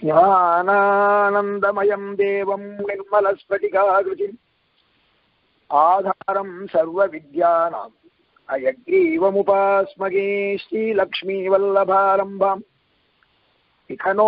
ज्ञानानन्दमयम् देवम् निर्मलस्फटिकाकृतिम् आधारम् सर्वविद्यानाम् अयग्रीवमुपास्मगे श्रीलक्ष्मीवल्लभारम्भाम् इखनो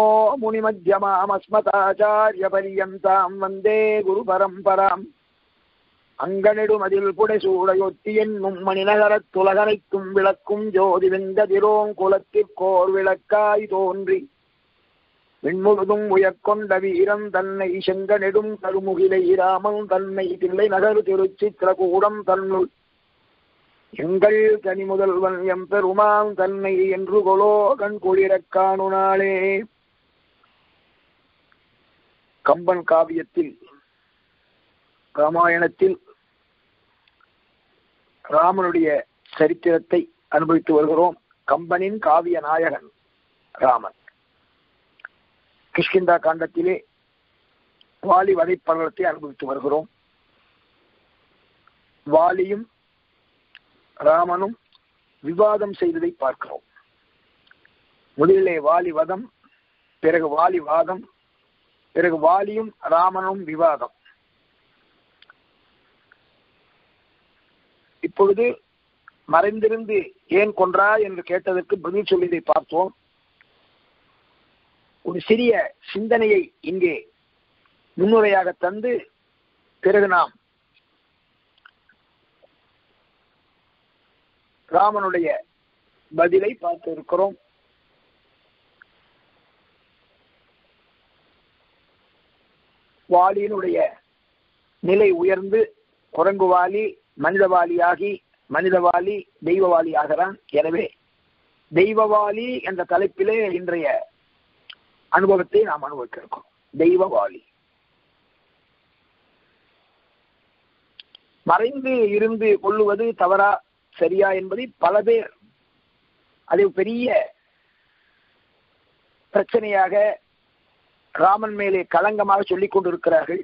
முனிமத்தியமாமஸ்மதாச்சாரியபரியந்தாம் வந்தே குரு பரம்பராம் அங்கனிடுமதில் புடைசூடையொத்தி என்னும் மணிநகரத் துலகனைத்தும் விளக்கும் ஜோதி வெங்கதிரோங் குலத்திற்கோர் விளக்காய் தோன்றி விண்முழுதும் உயர்கொண்ட வீரன் தன்னை செங்கனிடும் கருமுகிலை ராமன் தன்னை தில்லை நகர் திருச்சித்திரகூடம் தன்னுள் எங்கள் தனி முதல்வன் எம் பெருமான் தன்னை என்று கொலோ கண் குளிரக் காணு நாளே கம்பன் காவியத்தில் ராமாயணத்தில் ராமனுடைய சரித்திரத்தை அனுபவித்து வருகிறோம் கம்பனின் காவிய நாயகன் ராமன் கிஷ்கிந்தா காண்டத்திலே வாலி வதைப்படலத்தை அனுபவித்து வருகிறோம் வாலியும் ராமனும் விவாதம் செய்ததை பார்க்கிறோம் முதலிலே வாலி வதம் பிறகு வாலி வாதம் பிறகு வாலியும் ராமனும் விவாதம் இப்பொழுது மறைந்திருந்து ஏன் கொன்றா என்று கேட்டதற்கு பதில் சொல்லியதை பார்த்தோம் ஒரு சிறிய சிந்தனையை இங்கே முன்னுரையாக தந்து பிறகு நாம் ராமனுடைய பதிலை பார்த்து இருக்கிறோம் வாலியினுடைய நிலை உயர்ந்து குரங்குவாலி மனிதவாலியாகி மனிதவாலி தெய்வவாலி ஆகிறான் எனவே தெய்வவாலி என்ற தலைப்பிலே இன்றைய அனுபவத்தை நாம் அனுபவிக்க இருக்கோம் தெய்வவாலி மறைந்து இருந்து கொள்ளுவது தவறா சரியா என்பதை பல பேர் அது பெரிய பிரச்சனையாக ராமன் மேலே களங்கமாக சொல்லிக் கொண்டிருக்கிறார்கள்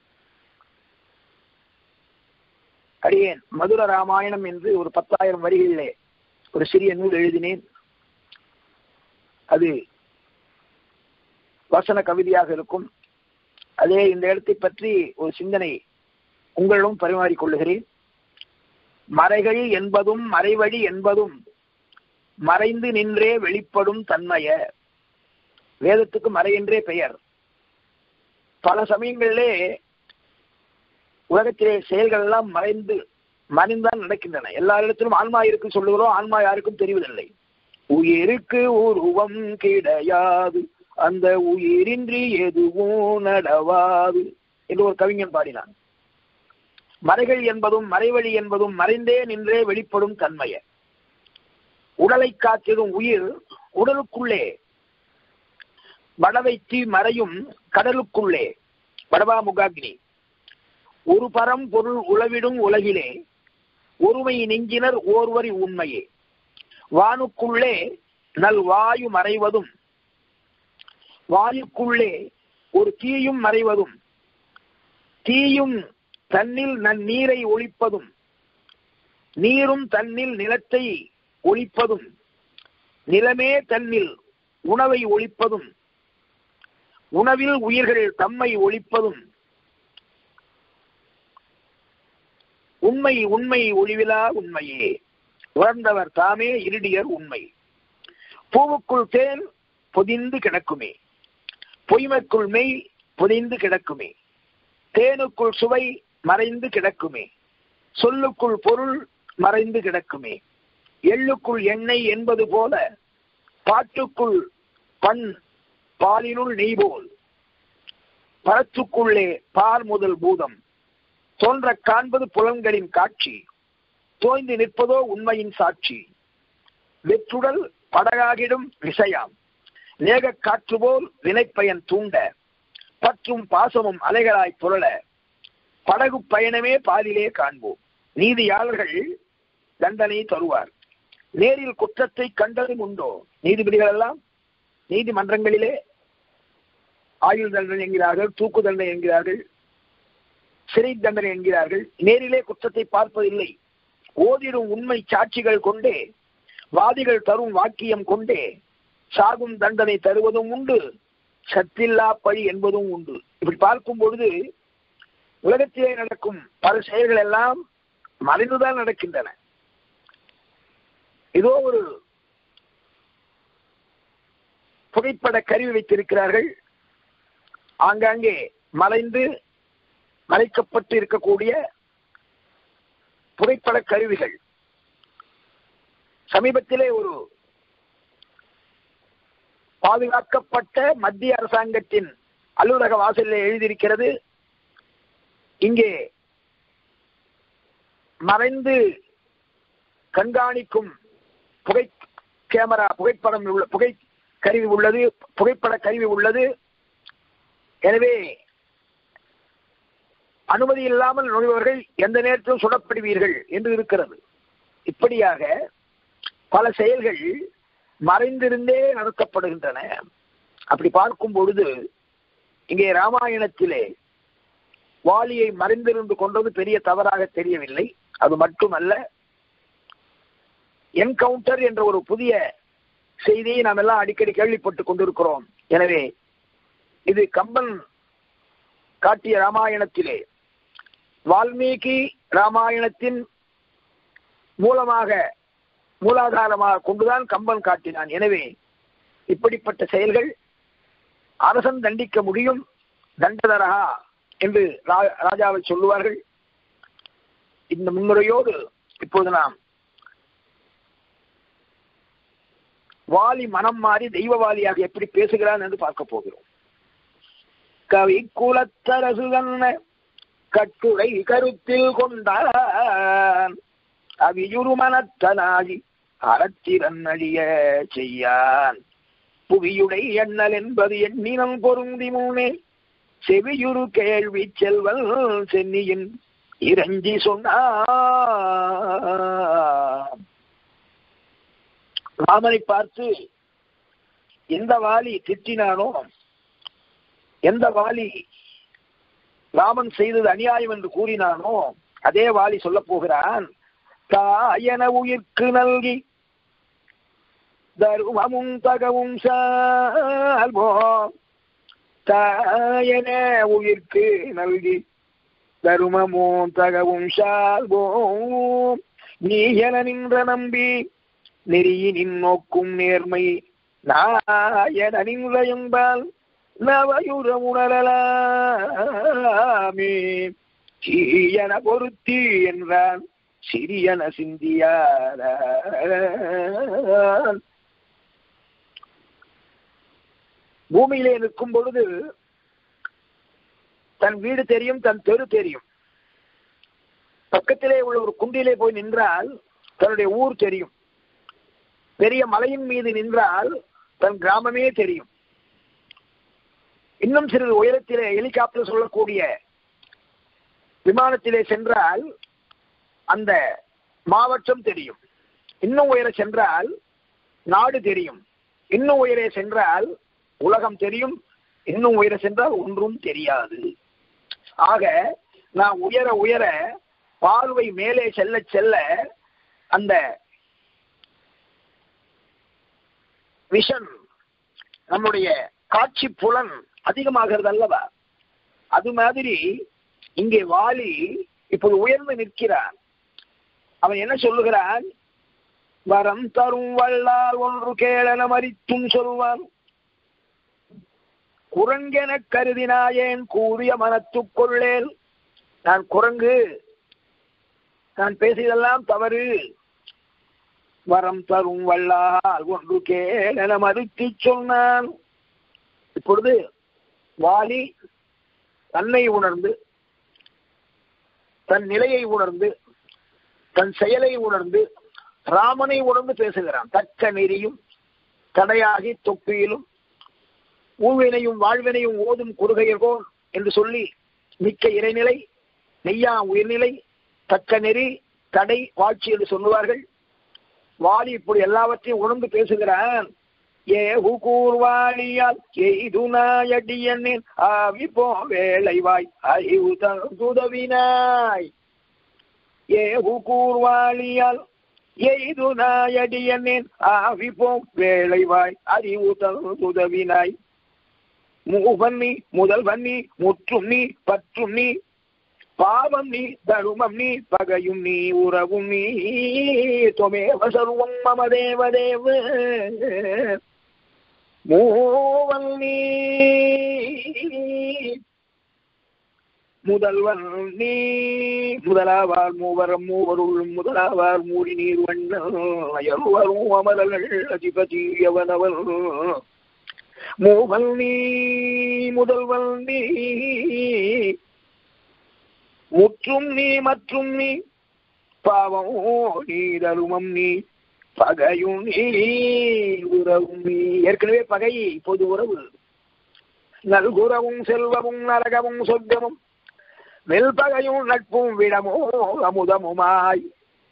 அடியேன் மதுர ராமாயணம் என்று ஒரு பத்தாயிரம் வரிகளிலே ஒரு சிறிய நூல் எழுதினேன் அது வசன கவிதையாக இருக்கும் அதே இந்த இடத்தை பற்றி ஒரு சிந்தனை உங்களிடம் பரிமாறிக்கொள்ளுகிறேன் மறைகள் என்பதும் மறைவழி என்பதும் மறைந்து நின்றே வெளிப்படும் தன்மைய வேதத்துக்கு மறை என்றே பெயர் பல சமயங்களிலே உலகத்திலே செயல்கள் எல்லாம் மறைந்து மறைந்தான் நடக்கின்றன எல்லா இடத்திலும் ஆன்மா இருக்கு சொல்லுகிறோம் ஆன்மா யாருக்கும் தெரிவதில்லை உயிருக்கு உருவம் கிடையாது அந்த உயிரின்றி எதுவும் நடவாது என்று ஒரு கவிஞன் பாடினான் மறைகள் என்பதும் மறைவழி என்பதும் மறைந்தே நின்றே வெளிப்படும் தன்மைய உடலை காத்திடும் உயிர் உடலுக்குள்ளே வடவைத்தி மறையும் கடலுக்குள்ளே வடவா முகாக்னி ஒரு பரம் பொருள் உளவிடும் உலகிலே ஒருமை நெஞ்சினர் ஓர்வரி உண்மையே வானுக்குள்ளே நல் வாயு மறைவதும் வாயுக்குள்ளே ஒரு தீயும் மறைவதும் தீயும் தன்னில் நன்னீரை ஒழிப்பதும் நீரும் தன்னில் நிலத்தை ஒழிப்பதும் நிலமே தன்னில் உணவை ஒழிப்பதும் உணவில் உயிர்கள் தம்மை ஒழிப்பதும் உண்மை உண்மை ஒளிவிலா உண்மையே உணர்ந்தவர் தாமே இருடியர் உண்மை பூவுக்குள் தேன் பொதிந்து கிடக்குமே பொய்மைக்குள் மெய் பொதிந்து கிடக்குமே தேனுக்குள் சுவை மறைந்து கிடக்குமே சொல்லுக்குள் பொருள் மறைந்து கிடக்குமே எள்ளுக்குள் எண்ணெய் என்பது போல பாட்டுக்குள் பண் பாலினுள் நெய் போல் பரத்துக்குள்ளே பால் முதல் பூதம் தோன்ற காண்பது புலன்களின் காட்சி தோய்ந்து நிற்பதோ உண்மையின் சாட்சி வெற்றுடல் படகாகிடும் விசையாம் லேக காற்று போல் வினைப்பயன் தூண்ட பற்றும் பாசமும் அலைகளாய் புரள படகு பயணமே பாதிலே காண்போம் நீதியாளர்கள் தண்டனை தருவார் நேரில் குற்றத்தை கண்டதும் உண்டோ நீதிபதிகள் எல்லாம் நீதிமன்றங்களிலே ஆயுள் தண்டனை என்கிறார்கள் தூக்கு தண்டனை என்கிறார்கள் சிறை தண்டனை என்கிறார்கள் நேரிலே குற்றத்தை பார்ப்பதில்லை ஓதிடும் உண்மை சாட்சிகள் கொண்டே வாதிகள் தரும் வாக்கியம் கொண்டே சாகும் தண்டனை தருவதும் உண்டு சத்தில்லா பழி என்பதும் உண்டு இப்படி பார்க்கும் பொழுது உலகத்திலே நடக்கும் பல செயல்கள் எல்லாம் மறைந்துதான் நடக்கின்றன ஏதோ ஒரு புகைப்பட கருவி வைத்திருக்கிறார்கள் ஆங்காங்கே மறைந்து மறைக்கப்பட்டு இருக்கக்கூடிய புகைப்பட கருவிகள் சமீபத்திலே ஒரு பாதுகாக்கப்பட்ட மத்திய அரசாங்கத்தின் அலுவலக வாசலில் எழுதியிருக்கிறது இங்கே மறைந்து கண்காணிக்கும் புகை கேமரா புகைப்படம் உள்ள புகை கருவி உள்ளது புகைப்பட கருவி உள்ளது எனவே அனுமதி இல்லாமல் நுழைபவர்கள் எந்த நேரத்திலும் சுடப்படுவீர்கள் என்று இருக்கிறது இப்படியாக பல செயல்கள் மறைந்திருந்தே நடத்தப்படுகின்றன அப்படி பார்க்கும் பொழுது இங்கே ராமாயணத்திலே வாலியை மறைந்திருந்து கொண்டது பெரிய தவறாக தெரியவில்லை அது மட்டுமல்ல என்கவுண்டர் என்ற ஒரு புதிய செய்தியை நாம் எல்லாம் அடிக்கடி கேள்விப்பட்டுக் கொண்டிருக்கிறோம் எனவே இது கம்பன் காட்டிய ராமாயணத்திலே வால்மீகி ராமாயணத்தின் மூலமாக மூலாதாரமாக கொண்டுதான் கம்பன் காட்டினான் எனவே இப்படிப்பட்ட செயல்கள் அரசன் தண்டிக்க முடியும் தண்டதரகா என்று ராஜாவை சொல்லுவார்கள் இந்த முன்னுரையோடு இப்போது நாம் வாலி மனம் மாறி தெய்வவாலியாக எப்படி பேசுகிறான் என்று பார்க்க போகிறோம் கவி குலத்தரசுகன்ன கட்டுரை கருத்தில் கொண்டான் அவியுரு மனத்தனாகி அறத்திறன் அழிய செய்யான் புவியுடை எண்ணல் என்பது எண்ணினம் பொருந்தி மூனே செவியுரு கேள்வி செல்வல் சென்னியின் இறஞ்சி சொன்னான் ராமனை பார்த்து எந்த வாலி திட்டினானோ எந்த வாலி ராமன் செய்தது அநியாயம் என்று கூறினானோ அதே வாலி சொல்ல போகிறான் தாயன உயிர்க்கு நல்கி தருமமும் தகவும் சால்போ தாயன உயிர்க்கு நல்கி தருமமும் தகவும் சால்போம் நீ என நின்ற நம்பி நெறியினின் நோக்கும் நேர்மை நாயன நின்ற என்பால் நவயுர உணரலாமே சீயன பொருத்தி என்றான் சிறியன சிந்தியார பூமியிலே நிற்கும் பொழுது தன் வீடு தெரியும் தன் தெரு தெரியும் பக்கத்திலே உள்ள ஒரு குண்டிலே போய் நின்றால் தன்னுடைய ஊர் தெரியும் பெரிய மலையின் மீது நின்றால் தன் கிராமமே தெரியும் இன்னும் சிறிது உயரத்திலே ஹெலிகாப்டர் சொல்லக்கூடிய விமானத்திலே சென்றால் அந்த மாவட்டம் தெரியும் இன்னும் உயர சென்றால் நாடு தெரியும் இன்னும் உயரே சென்றால் உலகம் தெரியும் இன்னும் உயர சென்றால் ஒன்றும் தெரியாது ஆக நான் உயர உயர பார்வை மேலே செல்ல செல்ல அந்த விஷன் நம்முடைய காட்சி புலன் அதிகமாகிறது அல்லவா அது மாதிரி இங்கே வாலி இப்போது உயர்ந்து நிற்கிறான் அவன் என்ன சொல்லுகிறான் வரம் தரும் வல்லால் ஒன்று கேளன மறித்தும் சொல்வான் குரங்கென கருதினாயேன் கூறிய மனத்துக்கொள்ளேன் நான் குரங்கு நான் பேசியதெல்லாம் தவறு வரம் தரும் வல்லால் ஒன்று கேளன மறுத்து சொன்னான் இப்பொழுது வாலி தன்னை உணர்ந்து தன் நிலையை உணர்ந்து தன் செயலை உணர்ந்து ராமனை உணர்ந்து பேசுகிறான் தக்க நெறியும் தடையாகி தொப்பியிலும் ஊழ்வினையும் வாழ்வினையும் ஓதும் குறுகையர்கோன் என்று சொல்லி மிக்க இறைநிலை நெய்யா உயிர்நிலை தக்க நெறி தடை வாழ்ச்சி என்று சொல்லுவார்கள் வாலி இப்படி எல்லாவற்றையும் உணர்ந்து பேசுகிறான் ஏ கூர்வாளியால் எய்து நாயடியனின் ஆவி போ வேலைவாய் அறிவு துதவினாய் ஏ கூர்வாளியால் எய்து நாயடியனின் ஆவி போ வேலைவாய் அறிவு துதவினாய் மூவன் நீ முதல்வன் நீ முற்றும் நீ பற்றும் நீ பாவம் நீ தருமம் நீ பகையும் நீ உறவும் நீ தொமேவ சர்வம் மம தேவ தேவ மூவன் நீ முதல்வன் நீ முதலாவார் மூவரம் மூவருள் முதலாவார் மூடி நீர் வண்ணல் வரும் அமரர்கள் அதிபதி அவனவன் மூவல் நீ முதல்வன் நீ முற்றும் நீ மற்றும் நீ பாவம் நீ தருமம் நீ பகையும் நீ உறவும் நீ ஏற்கனவே பகை பொது உறவு நல்குறவும் செல்வமும் நரகமும் சொர்க்கமும் வெல்பகையும் நட்பும் விடமோ அமுதமுமாய்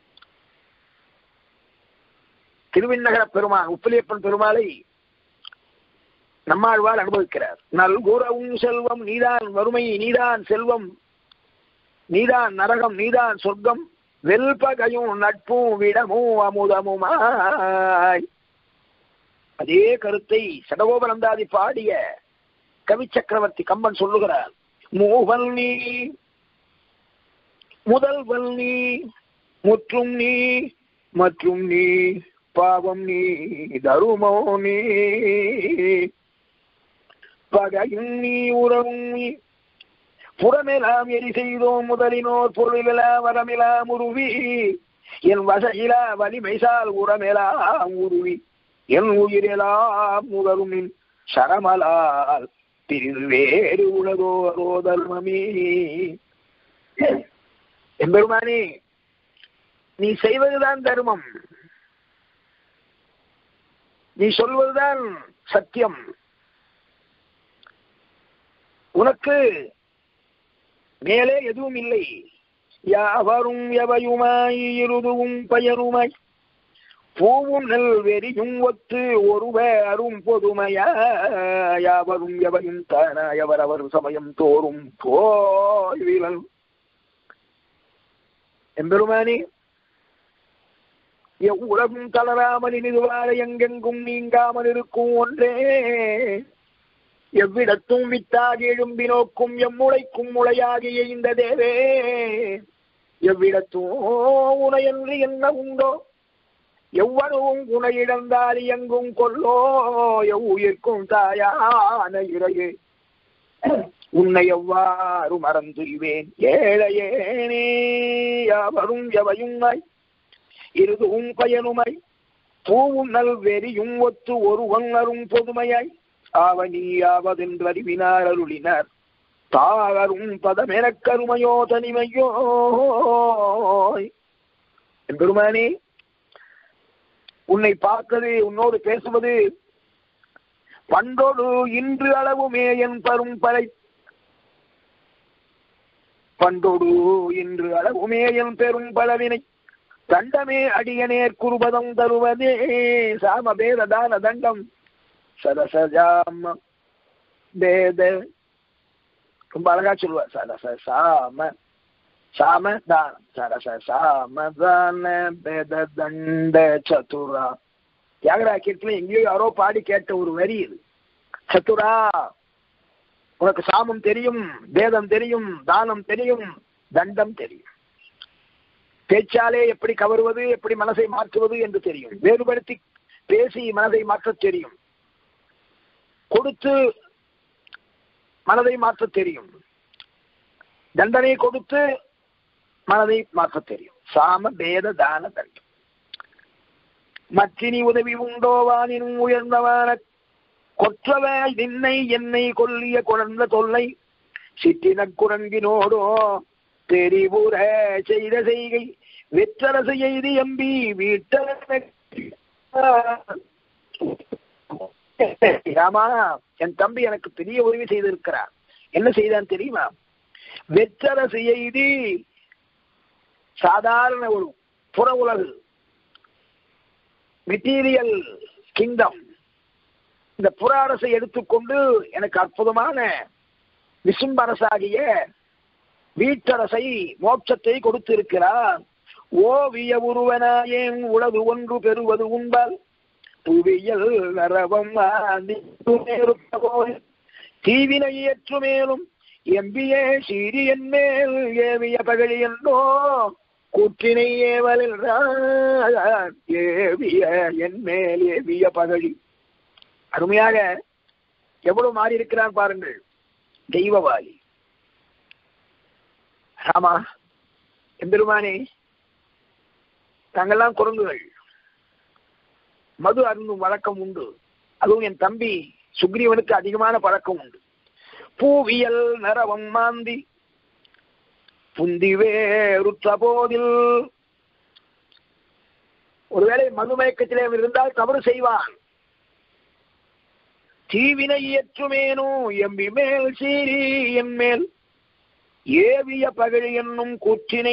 திருவிண்ணகர பெருமான் உப்பிலியப்பன் பெருமாளை நம்மாழ்வார் அனுபவிக்கிறார் நல்குறவும் செல்வம் நீதான் வறுமை நீதான் செல்வம் நீதான் நரகம் நீதான் சொர்க்கம் வெல்பகையும் நட்பும் விடமும் அமுதமுமாய் அதே கருத்தை சடகோபனந்தாதி பாடிய கவி சக்கரவர்த்தி கம்பன் சொல்லுகிறார் மூவல் நீ முதல்வல் நீ முற்றும் நீ மற்றும் நீ பாவம் நீ தருமோ நீ பகையும் நீ உறவும் நீ புறமெலாம் எரி செய்தோம் முதலினோர் பொருளிலா வரமிலா முருவி என் வசையிலா வலிமைசால் உரமெலாம் உருவி என் உயிரெலாம் முதலுமின் சரமலால் பிரிது வேறு உலகோ அதோ தர்மமே எம்பெருமானே நீ செய்வதுதான் தர்மம் நீ சொல்வதுதான் சத்தியம் உனக்கு மேலே எதுவும் இல்லை யாவரும் எவையுமாய் இருதுவும் பயருமாய் பூவும் நெல் வெறியும் ஒத்து ஒருவ அரும் பொதுமையா யாவரும் எவையும் தானாய் அவரவர் சமயம் தோறும் போய்விலன் எம்பெருமானி எவ்வுலகும் தளராமல் இனிதுவாழ எங்கெங்கும் நீங்காமல் இருக்கும் ஒன்றே எவ்விடத்தும் வித்தாகி எழும்பி நோக்கும் எம்முளைக்கும் முளையாகிய இந்த தேவே எவ்விடத்தும் உனையன்று என்ன உண்டோ எவ்வளவும் உனையிழந்தால் எங்கும் கொல்லோ எவ்வுயிர்க்கும் தாயான இறையே உன்னை எவ்வாறு மறந்துய்வேன் ஏழையேனே யாவரும் எவையுமாய் இருதுவும் பயனுமாய் பூவும் நல் வெறியும் ஒத்து ஒருவன் அரும் பொதுமையாய் ஆவணியாவதென்றறிவினார் அருளினார் தாகரும் பதமெனக் கருமையோ தனிமையோ பெருமானே உன்னை பார்ப்பது உன்னோடு பேசுவது பண்டோடு இன்று அளவுமே என் பரும் பறை பண்டோடு இன்று அளவுமே என் பெரும் பலவினை தண்டமே அடியனேர் குருபதம் தருவதே சாம பேத தான தண்டம் சதசஜாம பேத ரொம்ப அழகா சொல்லுவா சதச சாம சாம தானம் சரச சாம தான பேத தண்ட சதுரா தியாகராக்கியத்துல எங்கேயோ யாரோ பாடி கேட்ட ஒரு வரி இது சத்துரா உனக்கு சாமம் தெரியும் வேதம் தெரியும் தானம் தெரியும் தண்டம் தெரியும் பேச்சாலே எப்படி கவருவது எப்படி மனசை மாற்றுவது என்று தெரியும் வேறுபடுத்தி பேசி மனதை மாற்ற தெரியும் கொடுத்து மனதை மாற்ற தெரியும் தண்டனை கொடுத்து மனதை மாற்ற தெரியும் சாம பேத தான தண்டம் மற்றினி உதவி உண்டோவானினும் உயர்ந்தவான கொற்றவாய் நின்னை என்னை கொல்லிய குழந்த தொல்லை சிற்றின குரங்கினோடோ தெரிவுற செய்த செய்கை வெற்றரசு எய்தி எம்பி வீட்டர ராமா என் தம்பி எனக்கு பெரிய உதவி செய்திருக்கிறார் என்ன செய்தான் தெரியுமா வெற்றரசு எய்தி சாதாரண ஒரு புற உலகு மெட்டீரியல் கிங்டம் இந்த புற அரசை எடுத்துக்கொண்டு எனக்கு அற்புதமான விசும்பரசாகிய வீட்டரசை மோட்சத்தை கொடுத்திருக்கிறார் ஓவிய உருவனாயேன் உளது ஒன்று பெறுவது உண்டால் புவியல் நரவம் தீவினை ஏற்று மேலும் எம்பியே சீரியன் மேல் ஏவிய பகழி என்றோ கூற்றினை ஏவலில் ஏவிய என் மேல் ஏவிய பகழி அருமையாக எவ்வளவு மாறி இருக்கிறான் பாருங்கள் தெய்வவாதி ஆமா எம்பெருமானே தாங்கெல்லாம் குரங்குகள் மது அருந்தும் வழக்கம் உண்டு அதுவும் என் தம்பி சுக்ரீவனுக்கு அதிகமான பழக்கம் உண்டு பூவியல் நரவம் மாந்தி புந்திவேருற்ற போதில் ஒருவேளை மதுமயக்கத்திலே அவன் இருந்தால் தவறு செய்வான் தீவினை இயற்றுமேனோ எம்பி மேல் சீரி என் மேல் ஏவிய பகழி என்னும் கூற்றினை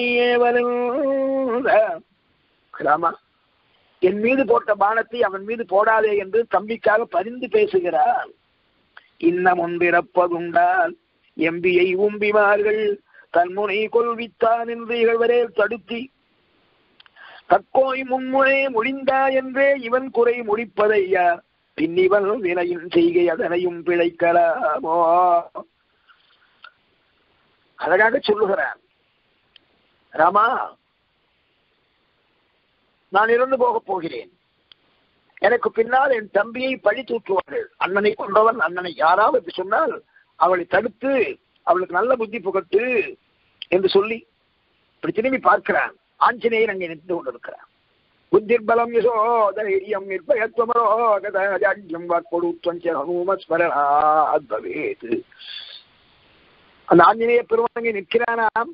ஏவலாமா என் மீது போட்ட பானத்தை அவன் மீது போடாதே என்று தம்பிக்காக பரிந்து பேசுகிறார் இன்னம் ஒன்றிறப்பதுண்டால் எம்பியை உம்பிமார்கள் தன்முனை கொள்வித்தான் என்று இகழ்வரே தடுத்தி தக்கோய் முன்முனை முடிந்தா என்றே இவன் குறை முடிப்பதையா பின்னிவன் வினையின் செய்கை அதனையும் பிழைக்கலாமோ அழகாக சொல்லுகிறான் ராமா நான் இறந்து போகப் போகிறேன் எனக்கு பின்னால் என் தம்பியை பழி தூற்றுவார்கள் அண்ணனை கொண்டவன் அண்ணனை யாராவது சொன்னால் அவளை தடுத்து அவளுக்கு நல்ல புத்தி புகட்டு என்று சொல்லி இப்படி திரும்பி பார்க்கிறான் ஆஞ்சநேயர் அங்கே நின்று கொண்டிருக்கிறான் புத்திர்பலம் யசோ தைரியம் நிர்பயத்வமரோ கதாஜாட்யம் வாக்கொடுத்வஞ்ச ஹனுமஸ்மரணா அத்பவேத் அந்த ஆஞ்சநேய பெருமான் நிற்கிறானாம்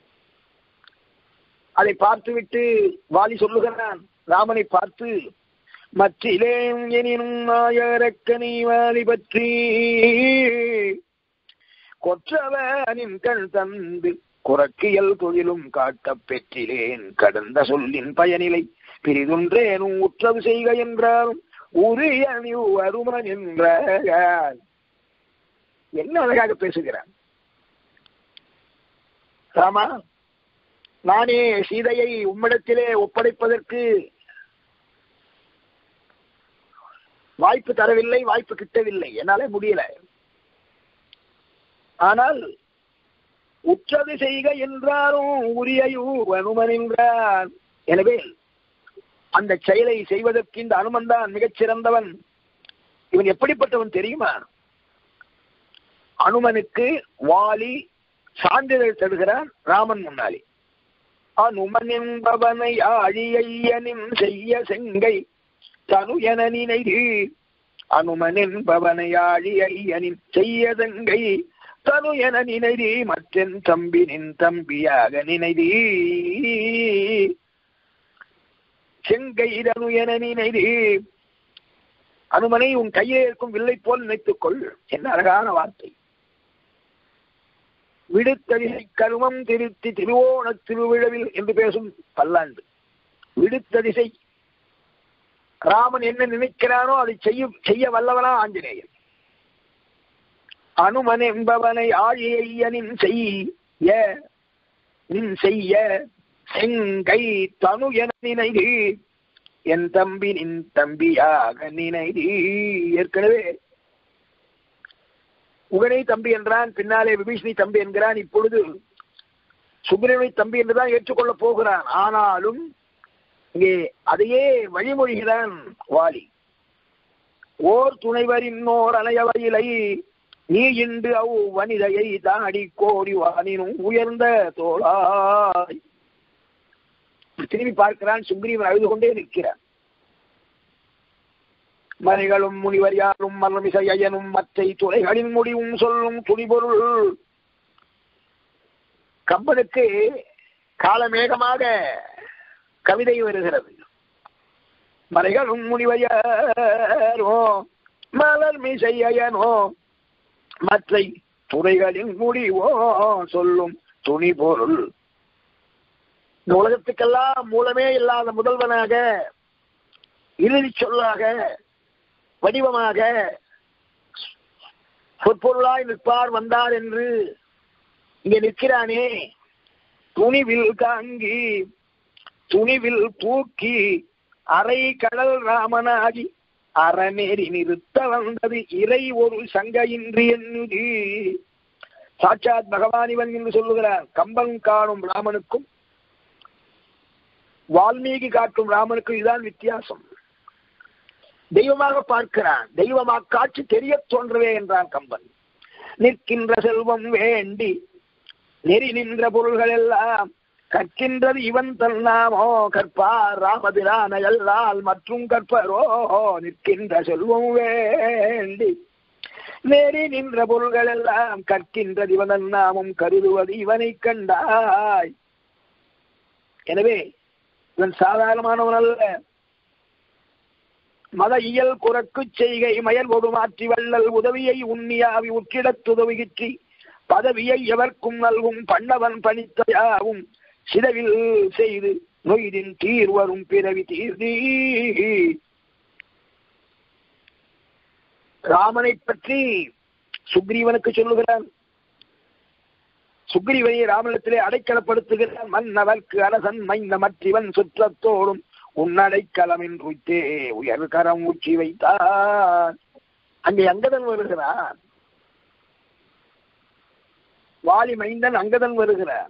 அதை பார்த்துவிட்டு வாலி சொல்லுகிறான் ராமனை பார்த்து மற்றிலேன் எனினும் நாயரக்கனி வாலி பற்றி கொற்றவனின் கண் தந்து குறக்கியல் தொழிலும் காட்டப் பெற்றிலேன் கடந்த சொல்லின் பயனிலை பிரிதொன்றேனும் உற்றவு செய்க என்றாலும் உரிய அருமன் என்ற என்ன அழகாக பேசுகிறான் ராமா நானே சீதையை உம்மிடத்திலே ஒப்படைப்பதற்கு வாய்ப்பு தரவில்லை வாய்ப்பு கிட்டவில்லை என்னாலே முடியல ஆனால் உற்றது செய்க என்றாலும் உரியையு அனுமன் என்றான் எனவே அந்த செயலை செய்வதற்கு இந்த அனுமன் தான் மிகச் சிறந்தவன் இவன் எப்படிப்பட்டவன் தெரியுமா அனுமனுக்கு வாலி சான்றிதழ் தருகிறான் ராமன் முன்னாலே அனுமன் என்பவனை ஆழியையனின் செய்ய செங்கை தனு என நினைது அனுமன் என்பவனை ஆழியையனின் செய்ய செங்கை தனு என நினைதி மற்றென் தம்பினின் தம்பியாக நினைதி செங்கை தனு என நினைதி அனுமனை உன் கையே இருக்கும் வில்லை போல் நினைத்துக் கொள் என்ன அழகான வார்த்தை விடுத்ததிசை கருமம் திருத்தி திருவோண திருவிழவில் என்று பேசும் பல்லாண்டு விடுத்ததிசை ராமன் என்ன நினைக்கிறானோ அதை செய்ய செய்ய வல்லவனா ஆஞ்சநேயன் அனுமன் என்பவனை ஆழியனின் செய்ய நின் செய்ய செங்கை தனு என நினைது என் தம்பி நின் தம்பியாக நினைது ஏற்கனவே உகனை தம்பி என்றான் பின்னாலே விபீஷணி தம்பி என்கிறான் இப்பொழுது சுப்பிரமணி தம்பி என்றுதான் ஏற்றுக்கொள்ளப் போகிறான் ஆனாலும் இங்கே அதையே வழிமொழிகிறான் வாலி ஓர் துணைவரின் ஓர் அணையவையிலை நீ இன்று அவ் வனிதையை தாடி கோடி வானினும் உயர்ந்த தோளாய் திரும்பி பார்க்கிறான் சுக்ரீவன் அழுது கொண்டே நிற்கிறான் மறைகளும் முனிவர் யாரும் மரணமிசை ஐயனும் மற்றை துறைகளின் முடிவும் சொல்லும் துணிபொருள் கம்பனுக்கு காலமேகமாக கவிதை வருகிறது மறைகளும் முனிவர் யாரோ மலர் மிசை ஐயனோ மற்றை துறைகளின் முடிவோ சொல்லும் துணி பொருள் இந்த உலகத்துக்கெல்லாம் மூலமே இல்லாத முதல்வனாக இறுதி சொல்லாக வடிவமாக சொற்பொருளாய் நிற்பார் வந்தார் என்று இங்கே நிற்கிறானே துணிவில் தாங்கி துணிவில் தூக்கி அரை கடல் ராமனாகி அறநேரி நிறுத்த வந்தது இறை ஒரு சங்கையின்றி என்னுதி சாட்சாத் பகவான் இவன் என்று சொல்லுகிறார் கம்பன் காணும் ராமனுக்கும் வால்மீகி காட்டும் ராமனுக்கும் இதுதான் வித்தியாசம் தெய்வமாக பார்க்கிறான் தெய்வமா காட்சி தெரிய தோன்றவே என்றான் கம்பன் நிற்கின்ற செல்வம் வேண்டி நெறி நின்ற பொருள்கள் எல்லாம் கற்கின்றது இவன் தன்னாமோ கற்பார் ராமபிரான எல்லால் மற்றும் கற்பரோ நிற்கின்ற செல்வம் வேண்டி நெறி நின்ற பொருள்கள் எல்லாம் கற்கின்றது இவன் நாமும் கருதுவது இவனை கண்டாய் எனவே இவன் சாதாரணமானவன் அல்ல மத இயல் குறக்கு செய்கை மயல் ஒரு மாற்றி வள்ளல் உதவியை உண்ணியாவி உற்றிடத்துதவிகிற்றி பதவியை எவர்க்கும் நல்கும் பண்ணவன் பணித்தையாவும் சிதவில் செய்து நொய்தின் தீர்வரும் பிறவி தீர்தி ராமனை பற்றி சுக்ரீவனுக்கு சொல்லுகிறான் சுக்ரீவனை ராமனிடத்திலே அடைக்கலப்படுத்துகிறான் மன்னவர்க்கு அரசன் மைந்த மற்றிவன் சுற்றத்தோடும் உன்னடைக்கலம் என்று உயர் கரம் உச்சி வைத்தான் அங்கே அங்கதன் வருகிறான் வாலி மைந்தன் அங்கதன் வருகிறான்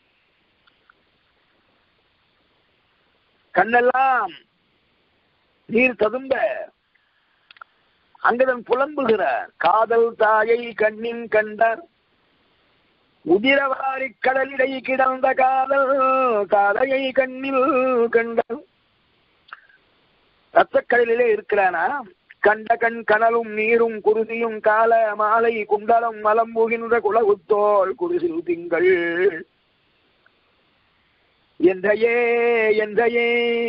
கண்ணெல்லாம் நீர் ததும்ப அங்கதன் புலம்புகிறார் காதல் தாயை கண்ணின் கண்டார் உதிரவாரி கடலிடை கிடந்த காதல் காதையை கண்ணில் கண்டார் ரத்தக்கடலிலே இருக்கிறானா கண்ட கண் கனலும் நீரும் குருதியும் கால மாலை குண்டலம் மலம்புகின்ற குலகுத்தோள் குருசில் திங்கள் என்றையே என்றையே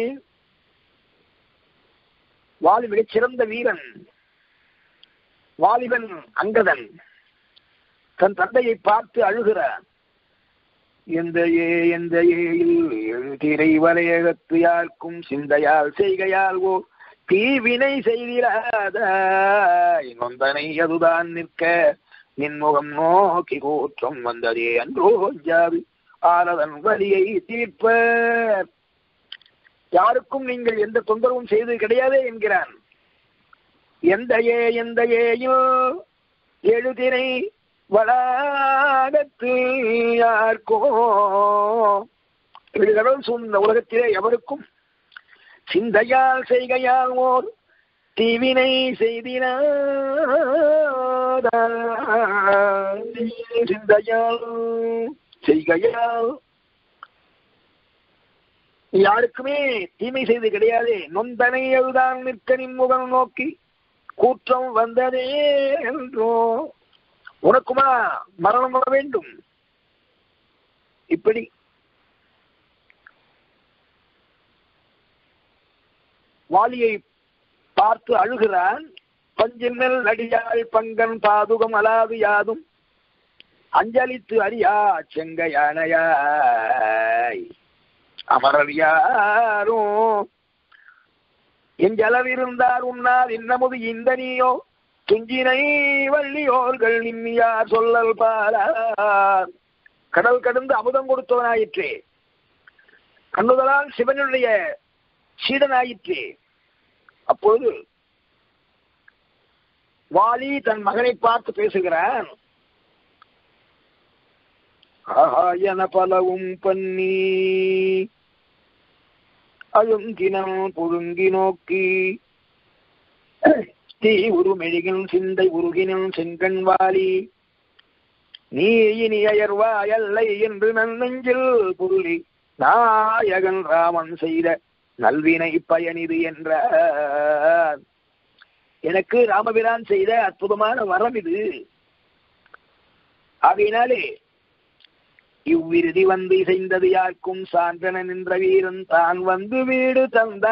வாலி மிகச் சிறந்த வீரன் வாலிபன் அங்கதன் தன் தந்தையை பார்த்து அழுகிறான் எந்த ஏ எந்த ஏயில் திரை வரையகத்து யாருக்கும் சிந்தையால் செய்கையால் ஓ தீவினை செய்திராத நொந்தனை அதுதான் நிற்க நின்முகம் நோக்கி கூற்றம் வந்ததே அன்றோ ஜாவி ஆரதன் வலியை தீர்ப்பர் யாருக்கும் நீங்கள் எந்த தொந்தரவும் செய்தது கிடையாதே என்கிறான் எந்த ஏ எந்த ஏயில் எழுதினை வளாகத்து யாருக்கோ கடவுள் சூழ்ந்த உலகத்திலே எவருக்கும் சிந்தையால் செய்கையால் ஓர் தீவினை செய்தினார் சிந்தையால் செய்கையால் யாருக்குமே தீமை செய்து கிடையாது நொந்தனை அதுதான் நிற்க முகம் நோக்கி கூற்றம் வந்ததே என்றோ உனக்குமா மரணம் வர வேண்டும் இப்படி வாலியை பார்த்து அழுகிறான் பஞ்சின்னல் அடியாள் பங்கன் பாதுகம் அலாது யாதும் அஞ்சலித்து அறியா செங்கையானையாய் அமரர் யாரும் எஞ்சளவிருந்தார் உன்னார் இன்னமுது இந்த நீயோ துஞ்சினை வள்ளியோர்கள் நின்னியார் சொல்லல் பாரார் கடல் கடந்து அமுதம் கொடுத்தவனாயிற்றே கண்ணுதலால் சிவனுடைய சீடனாயிற்றே அப்பொழுது வாலி தன் மகனை பார்த்து பேசுகிறான் ஆஹா என பலவும் பண்ணி அழுங்கினம் புழுங்கி நோக்கி தீ உருமெழுகின் சிந்தை உருகினும் செங்கண் வாலி நீ இனி அயர்வா அல்லை என்று நன்னெஞ்சில் புருளி நாயகன் ராமன் செய்த நல்வினை பயனிது என்ற எனக்கு ராமபிரான் செய்த அற்புதமான வரம் இது ஆகையினாலே இவ்விருதி வந்து இசைந்தது யாருக்கும் சான்றன நின்ற வீரன் தான் வந்து வீடு தந்த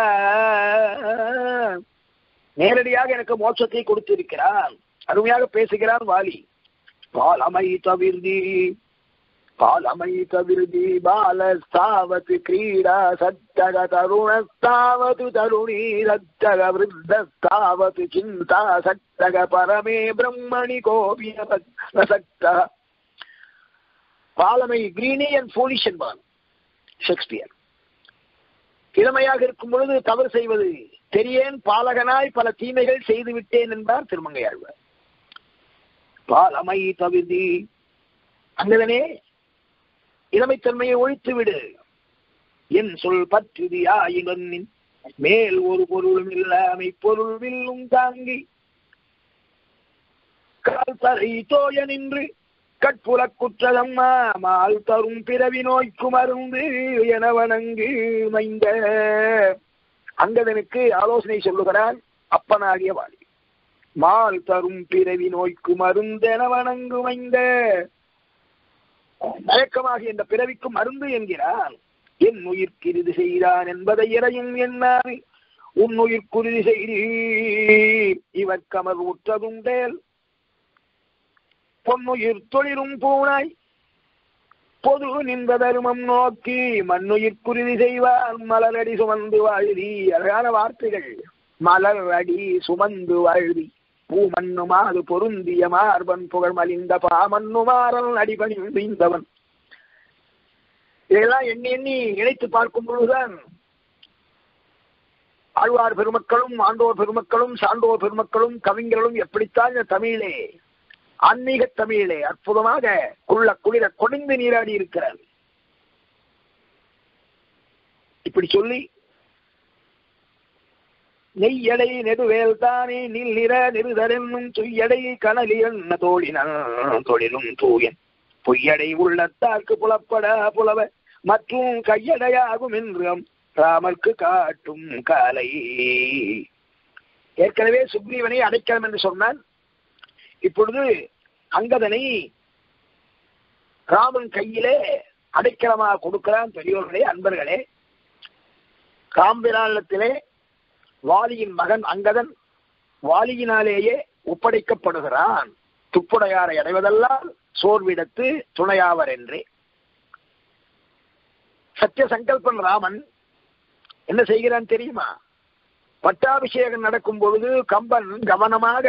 நேரடியாக எனக்கு மோட்சத்தை கொடுத்திருக்கிறான் அருமையாக பேசுகிறான் வாலி பாலமை தவிர்தி பாலமை தவிர்தி பாலஸ்தாவத் கிரீடா சத்தக தருணஸ்தாவத் தருணி சத்தக விருத்தஸ்தாவத் சிந்தா சத்தக பரமே பிரம்மணி கோபிய சக்த பாலமை கிரீனி அண்ட் ஃபோலிஷ் என்பான் ஷேக்ஸ்பியர் இளமையாக இருக்கும் பொழுது தவறு செய்வது தெரியேன் பாலகனாய் பல தீமைகள் செய்து விட்டேன் என்பார் திருமங்கையாழ்வார் பாலமை தவிதி அங்கதனே இளமைத்தன்மையை ஒழித்து விடு என் சொல் பற்றுதி ஆயினின் மேல் ஒரு பொருளும் இல்லாமை பொருள் வில்லும் தாங்கி கால் தரை தோய நின்று கட்புல குற்றதம்மா மால் தரும் பிறவி நோய்க்கு மருந்து என வணங்கு மைந்த அங்கதனுக்கு ஆலோசனை சொல்லுகிறான் அப்பனாகிய வாழி மால் தரும் பிறவி நோய்க்கு மருந்தென வணங்கு மைந்த மயக்கமாகிய இந்த பிறவிக்கு மருந்து என்கிறான் என் உயிர்க்கிருதி செய்தான் என்பதை இறையும் என்னார் உன் உயிர்க்குருதி செய்தீர் இவர்க்கமர் உற்றதுண்டேல் பொன்னுயிர் தொழிலும் பூனாய் பொது நின்ற தருமம் நோக்கி மண்ணுயிர் குருதி செய்வார் மலரடி சுமந்து வாழ்தி அழகான வார்த்தைகள் மலர் அடி சுமந்து வாழ்தி பூ மண்ணுமா அது பொருந்திய மார்பன் புகழ் மலிந்த பாமண்ணுமாறல் அடிபணிந்தவன் இதெல்லாம் எண்ணி எண்ணி இணைத்து பார்க்கும் பொழுதுதான் ஆழ்வார் பெருமக்களும் ஆண்டோர் பெருமக்களும் சான்றோர் பெருமக்களும் கவிஞர்களும் எப்படித்தான் இந்த தமிழிலே ஆன்மீக தமிழிலே அற்புதமாக குள்ள குளிர கொடிந்து நீராடி இருக்கிறார் இப்படி சொல்லி நெய்யடை நெடுவேல் தானே நில்லிற நிறுதரென்னும் துய்யடை கனலியன்ன தோழினன் தொழிலும் தூயன் பொய்யடை உள்ளத்தார்க்கு புலப்பட புலவ மற்றும் கையடையாகும் என்றும் ராமர்க்கு காட்டும் காலை ஏற்கனவே சுக்ரீவனை அடைக்கலாம் என்று சொன்னான் இப்பொழுது அங்கதனை ராமன் கையிலே அடைக்கலமாக கொடுக்கிறான் பெரியோர்களே அன்பர்களே காம்பிராலத்திலே வாலியின் மகன் அங்கதன் வாலியினாலேயே ஒப்படைக்கப்படுகிறான் துப்புடையாரை அடைவதெல்லாம் சோர்விடத்து துணையாவர் என்றே சத்திய சங்கல்பன் ராமன் என்ன செய்கிறான் தெரியுமா பட்டாபிஷேகம் நடக்கும் பொழுது கம்பன் கவனமாக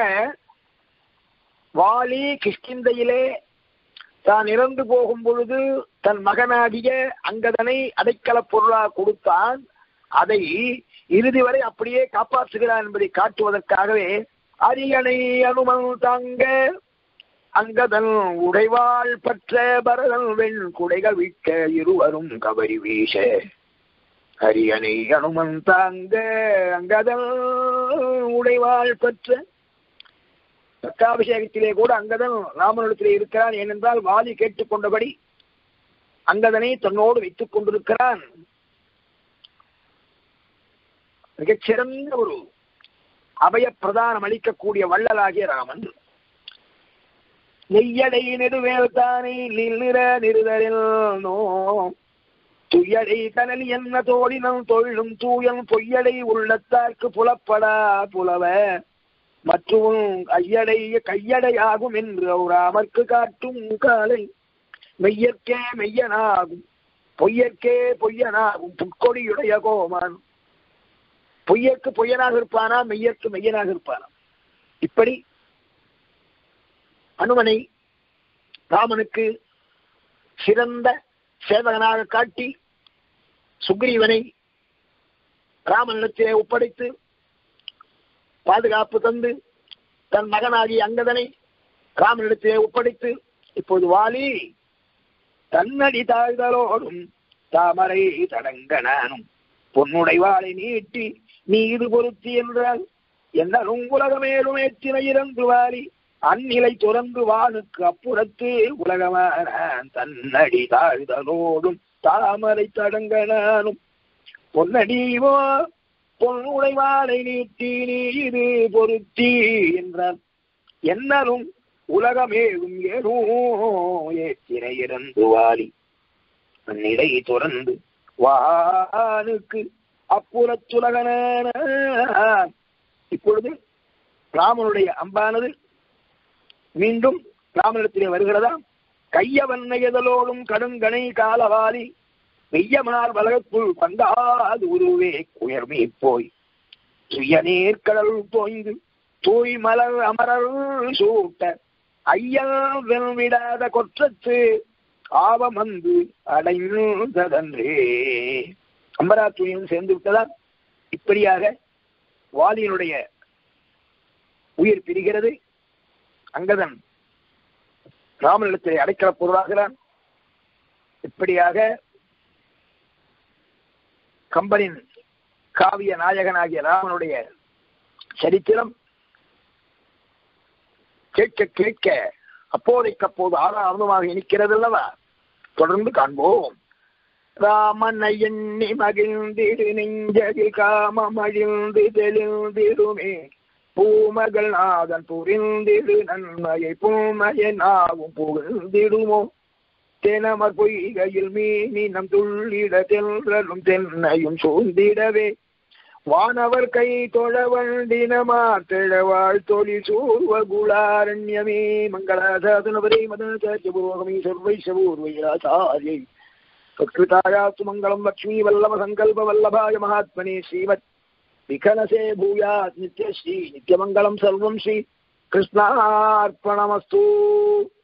வாலி கிஷ்கிந்தையிலே தான் இறந்து போகும் பொழுது தன் மகனாகிய அங்கதனை அடைக்கல பொருளா கொடுத்தான் அதை இறுதி வரை அப்படியே காப்பாற்றுகிறான் என்பதை காட்டுவதற்காகவே அரியணை அனுமன் தாங்க அங்கதன் உடைவாள் பற்ற பரதன் வெண் குடைகள் விட்ட இருவரும் கபரி வீச அரியணை அனுமன் தாங்க அங்கதன் உடைவாள் பற்ற பட்டாபிஷேகத்திலே கூட அங்கதன் ராமனிடத்திலே இருக்கிறான் ஏனென்றால் வாலி கேட்டுக்கொண்டபடி அங்கதனை தன்னோடு வைத்துக் கொண்டிருக்கிறான் மிகச்சிறந்த ஒரு அபய பிரதானம் அளிக்கக்கூடிய வள்ளலாகிய ராமன் நெய்யடை நெடுவேல் தானே நில்லிற நிறுதலில் நோ துயடை கனல் என்ன தோழினம் தொழிலும் தூயன் பொய்யடை உள்ளத்தார்க்கு புலப்படா புலவ மற்றும் கையடை கையடையாகும் என்று ராமர்க்கு காட்டும் காலை மெய்யற்கே மெய்யனாகும் பொய்யற்கே பொய்யனாகும் புட்கொடியுடைய கோமான் பொய்யற்கு பொய்யனாக இருப்பானா மெய்யற்கு மெய்யனாக இருப்பானா இப்படி அனுமனை ராமனுக்கு சிறந்த சேவகனாக காட்டி சுக்ரீவனை ராமனிடத்திலே ஒப்படைத்து பாதுகாப்பு தந்து தன் மகனாகிய அங்கதனை ராமனிடத்திலே ஒப்படைத்து இப்போது வாலி தன்னடி தாழ்தலோடும் தாமரை தடங்க நானும் பொன்னுடை வாளை நீட்டி நீ இது பொருத்தி என்றால் என்னரும் உலகமேலும் ஏற்றின இறந்து வாலி அந்நிலை துறந்து வானுக்கு அப்புறத்து உலகமான தன்னடி தாழ்தலோடும் தாமரை தடங்க நானும் பொன்னடிவோ பொன்னுடை வாழை நீட்டி நீ இது பொருத்தி என்றார் என்னரும் உலகமேகும் ஏனோ ஏற்றினை இறந்து வாலி அந்நிலை துறந்து வானுக்கு அப்புறத்துலகன இப்பொழுது ராமனுடைய அம்பானது மீண்டும் ராமனிடத்திலே வருகிறதா கையவன்னையதலோடும் கடுங்கனை காலவாரி மெய்யமனார் வலகத்துள் பந்தாது உருவே குயர்மீ போய் துய நீர்க்கடல் தோய்ந்து தூய் மலர் அமரர் சூட்ட ஐயன் விடாத கொற்றத்து ஆவமந்து அடைந்ததன்றே அம்பராத்துணியும் சேர்ந்து விட்டதால் இப்படியாக வாலியினுடைய உயிர் பிரிகிறது அங்கதன் ராமனிடத்திலே அடைக்கல பொருளாகிறான் இப்படியாக கம்பனின் காவிய நாயகனாகிய ராமனுடைய சரித்திரம் கேட்க கேட்க அப்போதைக்கு அப்போது ஆதாரமாக இனிக்கிறது அல்லவா தொடர்ந்து காண்போம் ராமனை எண்ணி மகிழ்ந்திடு நெஞ்சகில் காமம் அழிந்து தெளிந்திடுமே பூமகள் நாதன் புரிந்திடு நன்மையை பூமையை நாவும் புகழ்ந்திடுமோ தெனமர் பொய்கையில் மீனினம் துள்ளிட தென்றலும் தென்னையும் சூழ்ந்திடவே வானவர் கை தொழ வண்டினமார் திழவாழ் தொழில் சூர்வ குலாரண்யமே மங்களாசாதனவரே மதாச்சாரிய புரோகமே சர்வைசபூர்வைராச்சாரியை சத்கிருதாயாத்து மங்களம் லக்ஷ்மீ வல்லப சங்கல்ப வல்லபாய மகாத்மனே ஸ்ரீமத் விகனசே பூயாத் நித்யஸ்ரீ நித்யமங்கலம் சர்வம் ஸ்ரீ கிருஷ்ணார்ப்பணமஸ்து